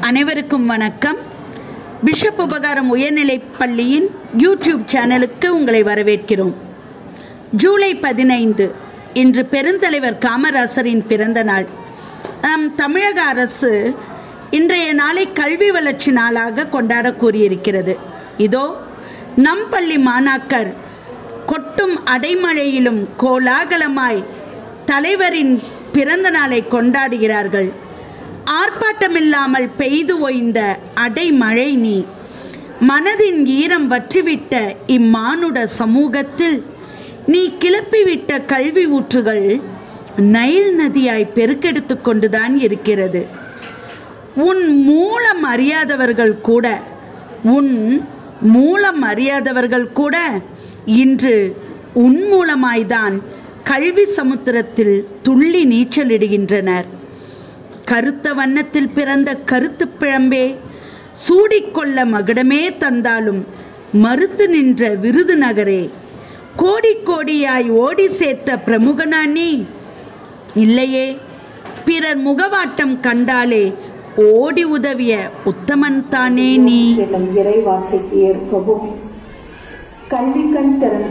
அனைவருக்கும் வணக்கம் பிஷப் உபகாரம் உயர்நிலைப் பள்ளியின் யூடியூப் சேனலுக்கு உங்களை வரவேற்கிறோம் ஜூலை பதினைந்து இன்று பெருந்தலைவர் காமராசரின் பிறந்த நாள் நம் தமிழக அரசு இன்றைய நாளை கல்வி வளர்ச்சி நாளாக கொண்டாட கூறியிருக்கிறது இதோ நம் பள்ளி மாணாக்கர் கொட்டும் அடைமழையிலும் கோலாகலமாய் தலைவரின் பிறந்த நாளை கொண்டாடுகிறார்கள் ஆர்ப்பாட்டமில்லாமல் பெய்து ஓய்ந்த அடைமழை நீ மனதின் ஈரம் வற்றிவிட்ட இம்மானுட சமூகத்தில் நீ கிளப்பிவிட்ட கல்வி ஊற்றுகள் நைல் நதியாய் பெருக்கெடுத்து கொண்டுதான் இருக்கிறது உன் மூலம் அறியாதவர்கள் கூட உன் மூலம் அறியாதவர்கள் கூட இன்று உன் மூலமாய்தான் கல்வி சமுத்திரத்தில் துள்ளி நீச்சலிடுகின்றனர் கருத்த வண்ணத்தில் பிறந்த கருத்து பிழம்பே சூடிக்கொள்ள மகுடமே தந்தாலும் மறுத்து நின்ற விருது நகரே கோடி கோடியாய் ஓடி சேர்த்த பிரமுகனா நீ இல்லையே பிறர் முகவாட்டம் கண்டாலே ஓடி உதவிய உத்தமன் தானே நீ என்னும் இறை வார்த்தைக்கு ஏற்கவும் கல்வி கண் திறந்த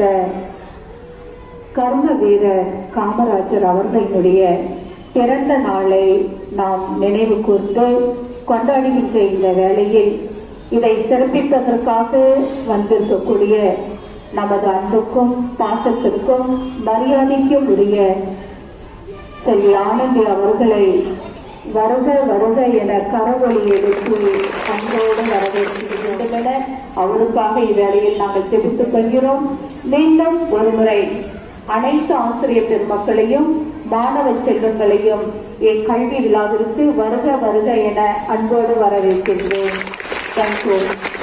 கர்ம வீரர் காமராஜர் அவர்களுடைய பிறந்த நாளை நாம் நினைவு கூர்ந்து கொண்டாடுகின்ற இந்த வேளையில் இதை சிறப்பிப்பதற்காக வந்திருக்கக்கூடிய நமது அன்புக்கும் பாசத்திற்கும் மரியாதைக்கும் உரிய செல்வி ஆனந்தி அவர்களை வருக வருக என கரவொலி எடுத்து அன்போடு வரவேற்க வேண்டும் என அவருக்காக இவ்வேளையில் நாங்கள் தெரிவித்துக் கொள்கிறோம் மீண்டும் ஒருமுறை அனைத்து ஆசிரியர் பெருமக்களையும் மாணவ செல்வங்களையும் இக்கல்வி விழாவிற்கு வருக வருக என அன்போடு வரவேற்கின்றேன் தேங்க்யூ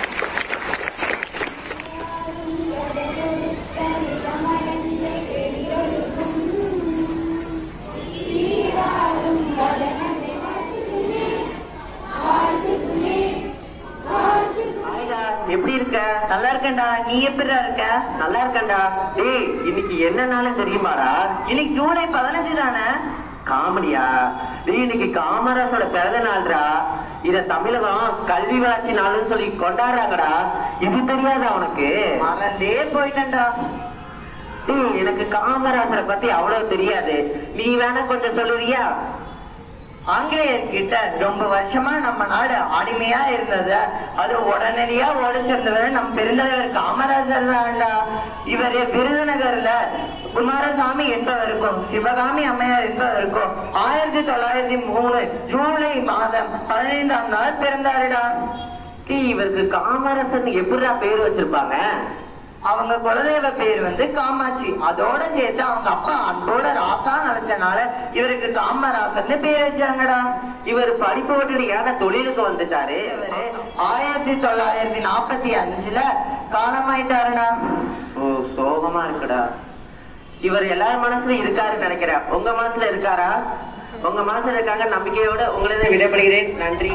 ஹாய்டா எப்படி இருக்க நல்லா இருக்கேன்டா நீ எப்படிடா இருக்க நல்லா இருக்கேன்டா டேய் இன்னைக்கு என்ன நாளும் தெரியுமாடா இன்னைக்கு ஜூலை பதினஞ்சு தானே காமெடியா டேய் இன்னைக்கு காமராசோட பிறந்த நாள்டா இத தமிழகம் கல்வி வளர்ச்சி நாள்னு சொல்லி கொண்டாடுறாங்கடா இது தெரியாதா உனக்கு மறந்தே போயிட்டேன்டா டேய் எனக்கு காமராசரை பத்தி அவ்வளவு தெரியாது நீ வேணா கொஞ்சம் சொல்லுறியா ஆங்கிலேயர்கிட்ட ரொம்ப வருஷமா நம்ம நாடு அடிமையா இருந்தது அது உடனடியா ஒழிச்சிருந்தவர் நம்ம பெருந்தலைவர் காமராஜர் தான்டா இவர் விருதுநகர்ல குமாரசாமி என்பவருக்கும் சிவகாமி அம்மையார் என்பவருக்கும் ஆயிரத்தி தொள்ளாயிரத்தி மூணு ஜூலை மாதம் பதினைந்தாம் நாள் பிறந்தாருடா டேய், இவருக்கு காமராசன் எப்படிடா பேர் வச்சிருப்பாங்க அவங்க குலதெய்வ பேர் வந்து காமாட்சி அதோட சேர்த்து அவங்க அப்பா அன்போட ராசா நினைச்சனால இவருக்கு காமராசர்னு பேர் வச்சாங்கடா இவர் படிப்பு விட்டு ஏன்னா தொழிலுக்கு வந்துட்டாரு இவரு ஆயிரத்தி தொள்ளாயிரத்தி நாற்பத்தி அஞ்சுல காலமாயிட்டாருடா ஓ சோகமா இருக்குடா இவர் எல்லார் மனசுல இருக்காருன்னு நினைக்கிறேன் உங்க மனசுல இருக்காரா உங்க மனசுல இருக்காங்க நம்பிக்கையோட உங்களை விடைபடுகிறேன் நன்றி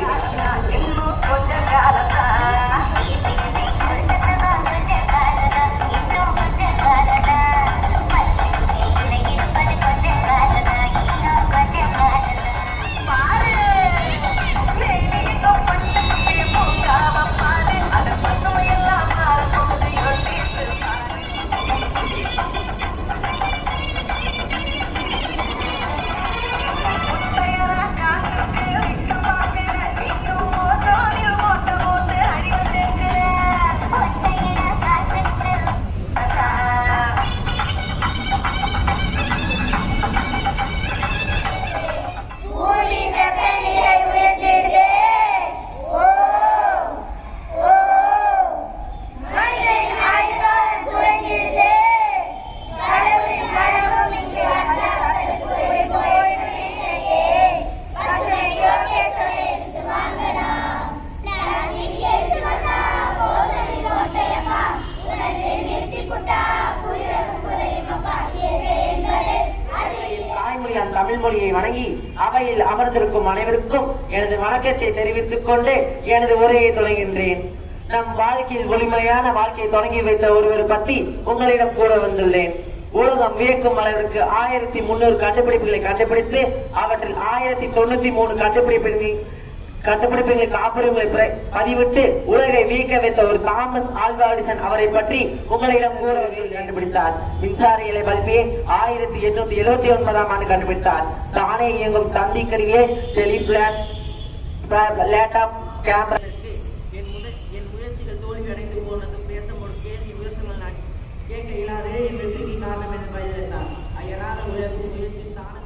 ஊழின் வெப்பநிலை உயர்ந்திடுதே. ஓ, ஓ, மனிதனின் ஆயுள்காலம் குறைந்திடுதே. கடவுளின் வரமும் இங்கு வந்த வசதி போய்விட்டதே. பசுமை யோகிய சொல்லிருந்து வாங்கடா. நான் இங்கே சுமந்தா போசடி ஓட்டையம்மா. உனது நிறுத்திப் புட்டா புயலும் குறையுமப்பா. இயற்கை என்பது அது தாய்மொழியாம் தமிழ் மொழியை வணங்கி அவையில் அமர்ந்திருக்கும் அனைவருக்கும் எனது வணக்கத்தை தெரிவித்துக் கொண்டு எனது உரையை தொடங்குகின்றேன் நம் வாழ்க்கையில் ஒளிமையான வாழ்க்கையை தொடங்கி வைத்த ஒருவர் பற்றி உங்களிடம் கூற வந்துள்ளேன் உலகம் வியக்கும் அளவிற்கு ஆயிரத்தி முன்னூறு கண்டுபிடிப்புகளை கண்டுபிடித்து அவற்றில் ஆயிரத்தி தொண்ணூத்தி மூணு கண்டுபிடிப்புகளை கண்டுபிடிப்புகளை காப்புரிமை பெற- பதிவிட்டு உலகை வியக்க வைத்த ஒரு தாமஸ் ஆல்வா எடிசன் அவரை பற்றி உங்களிடம் கூற வகையில் கண்டுபிடித்தார் மின்சார இலை பல்பியை ஆயிரத்தி எண்ணூத்தி எழுபத்தி ஒன்பதாம் ஆண்டு கண்டுபிடித்தார் தானே இயங்கும் தந்தி கருவியை டெலிபிளான் லேப்டாப் கேமரா என் முத என் முயற்சிகள் தோல்வி அடைந்து போனதும் பேசும் ஒரு கேள்வி விமர்சனங்கள் நான் கேட்க இயலாதே என் வெற்றிக்கு காரணம் என்று பதிலளித்தார் அயராத உழைப்பு முயற்சி தானம்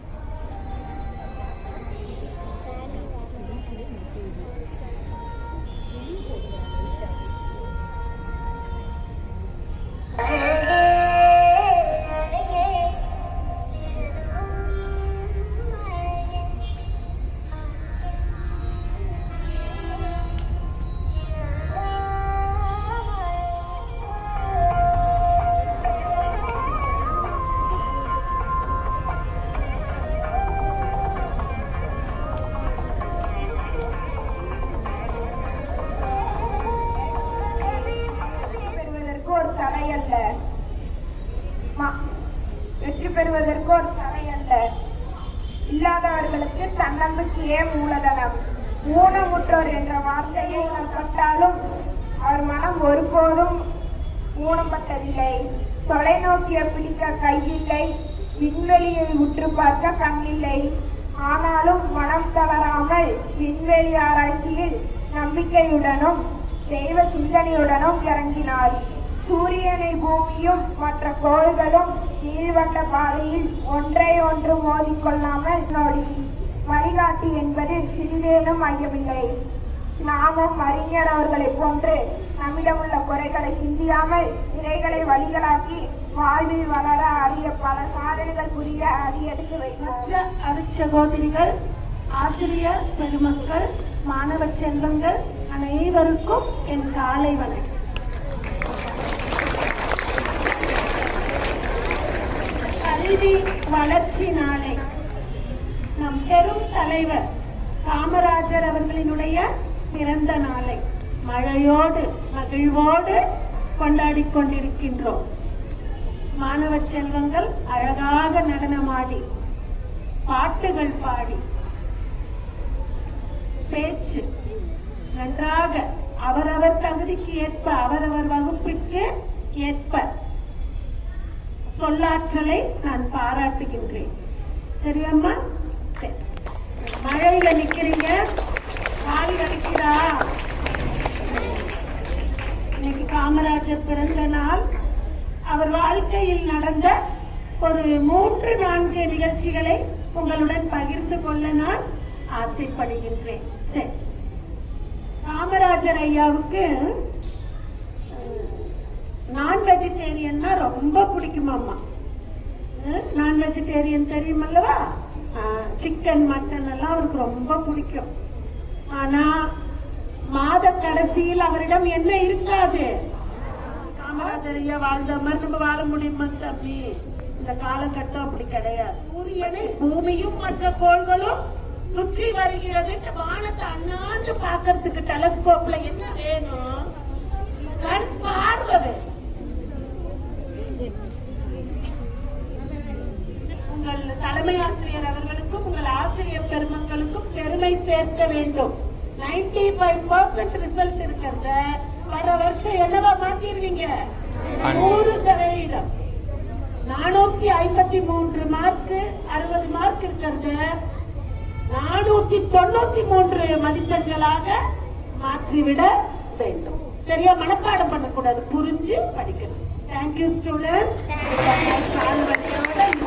பெறுவதற்கு ஒரு தடை அல்ல ம- வெற்றி பெறுவதற்கு ஒரு தடை அல்ல இல்லாதவர்களுக்கு தன்னம்பிக்கையே மூலதனம் ஊனமுற்றோர் என்ற வார்த்தையை நாம் பட்டாலும் அவர் மனம் ஒருபோதும் ஊனப்பட்டதில்லை தொலைநோக்கிய பிடிக்க கையில்லை விண்வெளியை உற்று பார்க்க கண்ணில்லை ஆனாலும் மனம் தளராமல் விண்வெளி ஆராய்ச்சியில் நம்பிக்கையுடனும் தெய்வ சிந்தனையுடனும் இறங்கினார் சூரியனை பூமியும் மற்ற கோள்களும் நீள்வட்ட பாதையில் ஒன்றை ஒன்று மோதிக்கொள்ளாமல் நோடி வழிகாட்டி என்பதில் சிறிதேனும் ஐயமில்லை நாமும் அறிஞர் அவர்களைப் போன்று நம்மிடமுள்ள குறைகளை சிந்தியாமல் நிறைகளை வழிகளாக்கி வாழ்வில் வளர அறிய பல சாதனைகள் புரிய அடியெடுத்து வைத்தார் அருட்சகோதரிகள் ஆசிரியர் பெருமக்கள் மாணவ செல்வங்கள் அனைவருக்கும் என் காலை வணக்கம் கல்வி வளர்ச்சி நாளை நம் பெரும் தலைவர் காமராஜர் அவர்களினுடைய பிறந்த நாளை மழையோடு மகிழ்வோடு கொண்டாடிக் கொண்டிருக்கின்றோம் மாணவ செல்வங்கள் அழகாக நடனமாடி பாட்டுகள் பாடி பேச்சு நன்றாக அவரவர் தகுதிக்கு ஏற்ப அவரவர் வகுப்பிற்கு ஏற்ப சொல்லாற்றலை நான் பாராட்டுகின்றேன் சரியாம்மா சரி மழையில நிக்கிறீங்க கால் வலிக்குதா இன்னைக்கு காமராஜர் பிறந்த நாள் அவர் வாழ்க்கையில் நடந்த ஒரு மூன்று நான்கு நிகழ்ச்சிகளை உங்களுடன் பகிர்ந்து கொள்ள நான் ஆசைப்படுகின்றேன் சரி காமராஜர் ஐயாவுக்கு நான் வெஜிடேரியன்னா ரொம்ப பிடிக்குமாம்மா நான் வெஜிடேரியன் தெரியுமல்லவா சிக்கன் மட்டன் எல்லாம் அவருக்கு ரொம்ப பிடிக்கும் ஆனா மாத கடைசியில் அவரிடம் என்ன இருக்காது காமராஜர் ஐயா வாழ்ந்த மாதிரி நம்ம வாழ முடியுமா தம்பி இந்த காலகட்டம் அப்படி கிடையாது சூரியனை பூமியும் மற்ற கோள்களும் சுற்றி வருகிறது இந்த வானத்தை அண்ணாந்து பார்க்கறதுக்கு டெலஸ்கோப்ல என்ன வேணும் கண் பார்வை வேணும். உங்கள் தலைமை ஆசிரியர் அவர்களுக்கும் உங்கள் ஆசிரியர் பெருமக்களுக்கும் பெருமை சேர்க்க வேண்டும் 95% ஃபைவ் பர்சன்ட் ரிசல்ட் இருக்கிறத வர வருஷம் என்னவா மாத்திருவீங்க நூறு சதவீதம் நானூத்தி ஐம்பத்தி மூன்று மார்க் அறுபது மார்க் இருக்கிறத நானூத்தி தொண்ணூத்தி மூன்று மதிப்பெண்களாக மாற்றிவிட வேண்டும் சரியா மனப்பாடம் பண்ணக்கூடாது புரிஞ்சு படிக்கணும் தேங்க்யூ ஸ்டூடெண்ட்